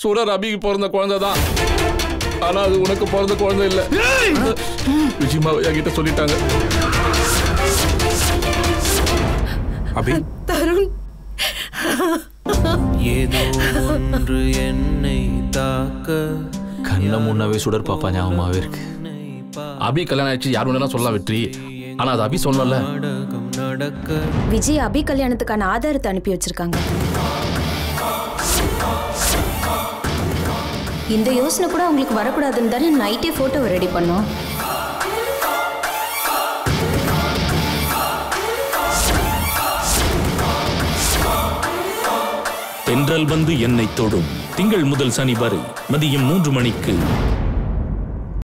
சுடர் அபிக்கு பிறந்த குழந்தை தான் ஆனா அது உனக்கு பிறந்த குழந்தை இல்ல விஜயமா என்கிட்ட சொல்லிட்டாங்க அபி தருண் ஏதோ ஒன்று என்னை தாக்க கண்ணை முன்னாவே சுடர் பாப்பா ஞாபகமாவே இருக்கு அபி கல்யாணம் ஆயிடுச்சு யார் வேணா சொல்லலாம் வெற்றி ஆனா அது அபி சொன்னல நாடகம் நடக்க விஜய் அபி கல்யாணத்துக்கான ஆதாரத்தை அனுப்பி வச்சிருக்காங்க இந்த யோசனை கூட அவங்களுக்கு வரக்கூடாதுன்னு தானே நைட்டே போட்டோவை ரெடி பண்ணோம் தென்றல் வந்து என்னை தொடும் திங்கள் முதல் சனி வரை மதியம் மூன்று மணிக்கு